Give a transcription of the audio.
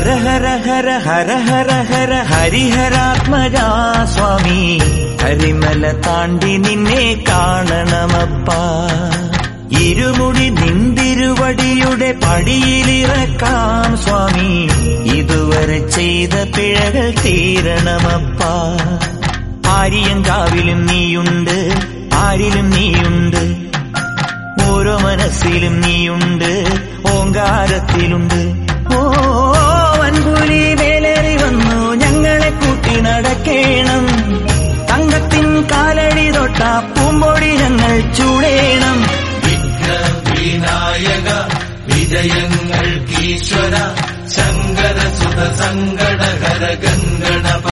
ഹര ഹര ഹര ഹര ഹര ഹര ഹരിഹരാത്മജാ സ്വാമി ഹരിമല താണ്ടി നിന്നെ കാണണമപ്പാ ഇരുമുടി നിന്തിരുവടിയുടെ പടിയിലിറക്കാം സ്വാമി ഇതുവരെ ചെയ്ത പിഴകൾ തീരണമപ്പാ ആര്യങ്കാവിലും നീയുണ്ട് ആരിലും നീയുണ്ട് ഓരോ മനസ്സിലും നീയുണ്ട് ഓങ്കാരത്തിലുണ്ട് ഓ വൻപുലി വേലേറി വന്നു ഞങ്ങളെ കൂട്ടി നടക്കേണം തങ്കത്തിൻ കാലടി തൊട്ട പൂമ്പൊടി ഞങ്ങൾ ചൂടേണം വിഘ്നവിനായക വിജയങ്ങൾക്കീശ്വര ശങ്കര സുത സങ്കടഹര ഗംഗണ